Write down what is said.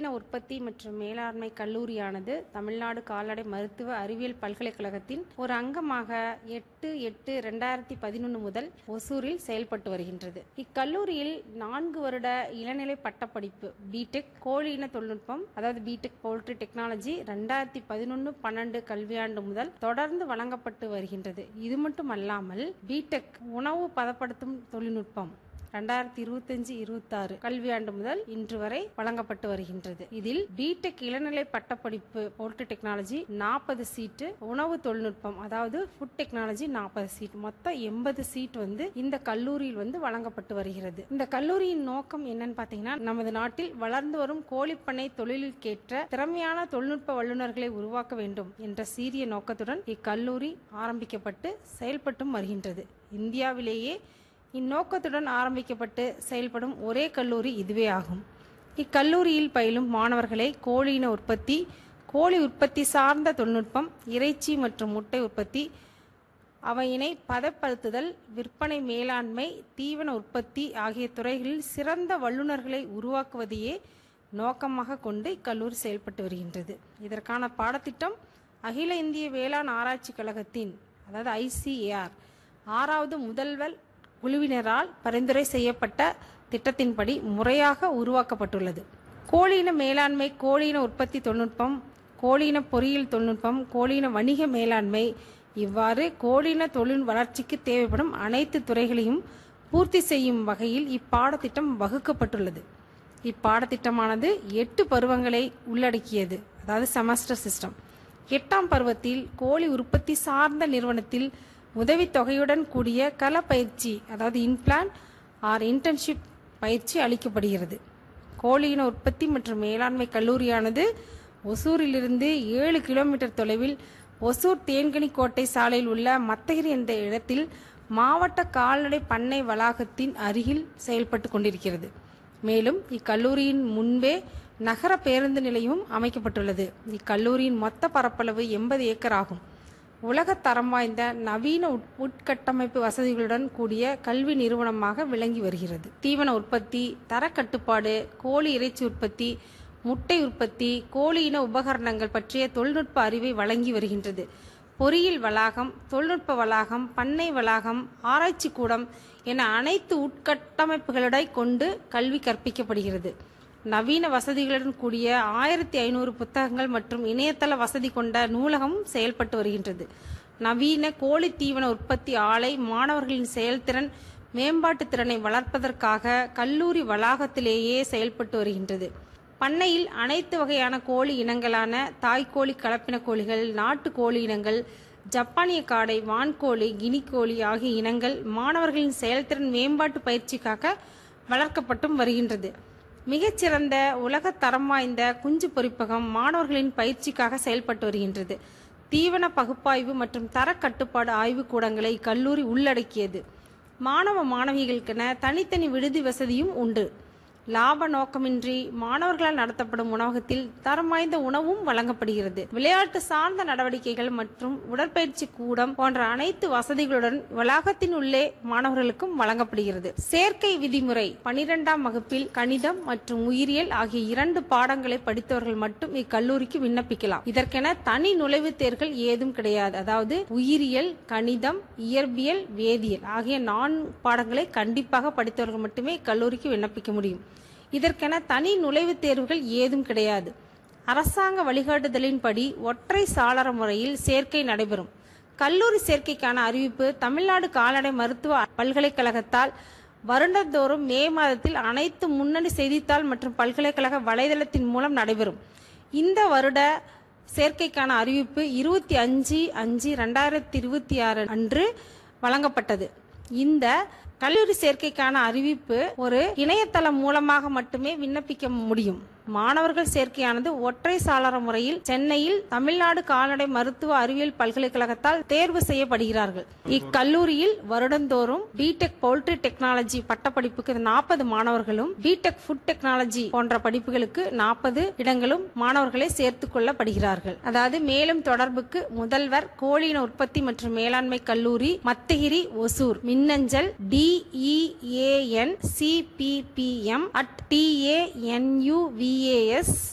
கோழியின உற்பத்தி மற்றும் மேலாண்மை கல்லூரியானது தமிழ்நாடு கால்நடை மருத்துவ அறிவியல் பல்கலைக்கழகத்தின் ஒரு அங்கமாக எட்டு எட்டு ரெண்டாயிரத்தி பதினொன்று முதல் ஒசூரில் செயல்பட்டு வருகின்றது இக்கல்லூரியில் நான்கு வருட இளநிலை பட்டப்படிப்பு பிடெக் கோழியின தொழில்நுட்பம் அதாவது பிடெக் போல்ட்ரி டெக்னாலஜி ரெண்டாயிரத்தி பதினொன்று பன்னெண்டு கல்வியாண்டு முதல் தொடர்ந்து வழங்கப்பட்டு வருகின்றது இது மட்டுமல்லாமல் பிடெக் உணவு பதப்படுத்தும் தொழில்நுட்பம் ரெண்டாயிரத்தி இருபத்தஞ்சு இருபத்தாறு கல்வியாண்டு முதல் இன்று வரை வழங்கப்பட்டு வருகின்றது இதில் பிடெக் இளநிலை பட்டப்படிப்பு போல்ட்ரி டெக்னாலஜி நாற்பது சீட்டு உணவு தொழில்நுட்பம் அதாவது ஃபுட் டெக்னாலஜி நாற்பது சீட் மொத்தம் எண்பது சீட் வந்து இந்த கல்லூரியில் வந்து வழங்கப்பட்டு வருகிறது இந்த கல்லூரியின் நோக்கம் என்னன்னு பாத்தீங்கன்னா நமது நாட்டில் வளர்ந்து வரும் கோழிப்பண்ணை தொழிலுக்கேற்ற திறமையான தொழில்நுட்ப வல்லுநர்களை உருவாக்க வேண்டும் என்ற சீரிய நோக்கத்துடன் இக்கல்லூரி ஆரம்பிக்கப்பட்டு செயல்பட்டும் வருகின்றது இந்தியாவிலேயே இந்நோக்கத்துடன் ஆரம்பிக்கப்பட்டு செயல்படும் ஒரே கல்லூரி இதுவே ஆகும் இக்கல்லூரியில் பயிலும் மாணவர்களை கோழியின உற்பத்தி கோழி உற்பத்தி சார்ந்த தொழில்நுட்பம் இறைச்சி மற்றும் முட்டை உற்பத்தி அவையினை பதப்படுத்துதல் விற்பனை மேலாண்மை தீவன உற்பத்தி ஆகிய துறைகளில் சிறந்த வல்லுநர்களை உருவாக்குவதையே நோக்கமாக கொண்டு இக்கல்லூரி செயல்பட்டு வருகின்றது இதற்கான பாடத்திட்டம் அகில இந்திய வேளாண் ஆராய்ச்சி கழகத்தின் அதாவது ஐசிஏஆர் ஆறாவது முதல்வர் குழுவினரால் பரிந்துரை செய்யப்பட்ட திட்டத்தின்படி முறையாக உருவாக்கப்பட்டுள்ளது கோழியின மேலாண்மை கோழியின உற்பத்தி தொழில்நுட்பம் கோழியின பொறியியல் தொழில்நுட்பம் கோழியின வணிக மேலாண்மை இவ்வாறு கோழியின தொழில் வளர்ச்சிக்கு தேவைப்படும் அனைத்து துறைகளையும் பூர்த்தி செய்யும் வகையில் இப்பாடத்திட்டம் வகுக்கப்பட்டுள்ளது இப்பாடத்திட்டமானது எட்டு பருவங்களை உள்ளடக்கியது அதாவது செமஸ்டர் சிஸ்டம் எட்டாம் பருவத்தில் கோழி உற்பத்தி சார்ந்த நிறுவனத்தில் உதவித்தொகையுடன் கூடிய கள பயிற்சி அதாவது இன்பிளான் ஆர் இன்டர்ன்ஷிப் பயிற்சி அளிக்கப்படுகிறது கோழியின உற்பத்தி மற்றும் மேலாண்மை கல்லூரியானது ஒசூரிலிருந்து ஏழு கிலோமீட்டர் தொலைவில் ஒசூர் தேன்கனி கோட்டை சாலையில் உள்ள மத்தகிரி என்ற இடத்தில் மாவட்ட கால்நடை பண்ணை வளாகத்தின் அருகில் செயல்பட்டு கொண்டிருக்கிறது மேலும் இக்கல்லூரியின் முன்பே நகர பேருந்து நிலையமும் அமைக்கப்பட்டுள்ளது இக்கல்லூரியின் மொத்த பரப்பளவு எண்பது ஏக்கர் ஆகும் உலகத் தரம் வாய்ந்த நவீன உட்- உட்கட்டமைப்பு வசதிகளுடன் கூடிய கல்வி நிறுவனமாக விளங்கி வருகிறது தீவன உற்பத்தி தரக்கட்டுப்பாடு கோழி இறைச்சி உற்பத்தி முட்டை உற்பத்தி கோழி இன உபகரணங்கள் பற்றிய தொழில்நுட்ப அறிவை வழங்கி வருகின்றது பொறியியல் வளாகம் தொழில்நுட்ப வளாகம் பண்ணை வளாகம் ஆராய்ச்சி கூடம் என அனைத்து உட்கட்டமைப்புகளை கொண்டு கல்வி கற்பிக்கப்படுகிறது நவீன வசதிகளுடன் கூடிய ஆயிரத்தி ஐநூறு புத்தகங்கள் மற்றும் இணையதள வசதி கொண்ட நூலகம் செயல்பட்டு வருகின்றது நவீன கோழி தீவன உற்பத்தி ஆலை மாணவர்களின் செயல்திறன் மேம்பாட்டு திறனை வளர்ப்பதற்காக கல்லூரி வளாகத்திலேயே செயல்பட்டு வருகின்றது பண்ணையில் அனைத்து வகையான கோழி இனங்களான தாய்க்கோழி கலப்பின கோழிகள் நாட்டு கோழி இனங்கள் ஜப்பானிய காடை வான்கோழி கினிக்கோழி ஆகிய இனங்கள் மாணவர்களின் செயல்திறன் மேம்பாட்டு பயிற்சிக்காக வளர்க்கப்பட்டும் வருகின்றது மிகச்சிறந்த உலகத் தரம் வாய்ந்த குஞ்சு பொறிப்பகம் மாணவர்களின் பயிற்சிக்காக செயல்பட்டு வருகின்றது தீவன பகுப்பாய்வு மற்றும் தர கட்டுப்பாடு ஆய்வுக் கூடங்களை இக்கல்லூரி உள்ளடக்கியது மாணவ மாணவிகளுக்கென தனித்தனி விடுதி வசதியும் உண்டு லாப நோக்கமின்றி மாணவர்களால் நடத்தப்படும் உணவகத்தில் தரம் வாய்ந்த உணவும் வழங்கப்படுகிறது விளையாட்டு சார்ந்த நடவடிக்கைகள் மற்றும் உடற்பயிற்சி கூடம் போன்ற அனைத்து வசதிகளுடன் வளாகத்தின் உள்ளே மாணவர்களுக்கும் வழங்கப்படுகிறது சேர்க்கை விதிமுறை பனிரெண்டாம் வகுப்பில் கணிதம் மற்றும் உயிரியல் ஆகிய இரண்டு பாடங்களை படித்தவர்கள் மட்டும் இக்கல்லூரிக்கு விண்ணப்பிக்கலாம் இதற்கென தனி நுழைவுத் தேர்வுகள் ஏதும் கிடையாது அதாவது உயிரியல் கணிதம் இயற்பியல் வேதியியல் ஆகிய நான்கு பாடங்களை கண்டிப்பாக படித்தவர்கள் மட்டுமே இக்கல்லூரிக்கு விண்ணப்பிக்க முடியும் இதற்கென தனி நுழைவுத் தேர்வுகள் ஏதும் கிடையாது அரசாங்க வழிகாட்டுதலின்படி ஒற்றை சாளர முறையில் சேர்க்கை நடைபெறும் கல்லூரி சேர்க்கைக்கான அறிவிப்பு தமிழ்நாடு கால்நடை மருத்துவ பல்கலைக்கழகத்தால் வருடந்தோறும் மே மாதத்தில் அனைத்து முன்னணி செய்தித்தாள் மற்றும் பல்கலைக்கழக வலைதளத்தின் மூலம் நடைபெறும் இந்த வருட சேர்க்கைக்கான அறிவிப்பு இருபத்தி அஞ்சு அஞ்சு ரெண்டாயிரத்தி இருபத்தி ஆறு அன்று வழங்கப்பட்டது இந்த கல்லூரி சேர்க்கைக்கான அறிவிப்பு ஒரு இணையதளம் மூலமாக மட்டுமே விண்ணப்பிக்க முடியும் மாணவர்கள் சேர்க்கையானது ஒற்றை சாளர முறையில் சென்னையில் தமிழ்நாடு கால்நடை மருத்துவ அறிவியல் பல்கலைக்கழகத்தால் தேர்வு செய்யப்படுகிறார்கள் இக்கல்லூரியில் வருடந்தோறும் பிடெக் பவுல்ட்ரி டெக்னாலஜி பட்டப்படிப்புக்கு நாற்பது மாணவர்களும் பிடெக் ஃபுட் டெக்னாலஜி போன்ற படிப்புகளுக்கு நாற்பது இடங்களும் மாணவர்களை சேர்த்துக் கொள்ளப்படுகிறார்கள் அதாவது மேலும் தொடர்புக்கு முதல்வர் கோழியின உற்பத்தி மற்றும் மேலாண்மை கல்லூரி மத்தகிரி ஒசூர் மின்னஞ்சல் டிஇஏஎன் சிபிபிஎம் அட் டிஏஎன்யூவிஏஎஸ்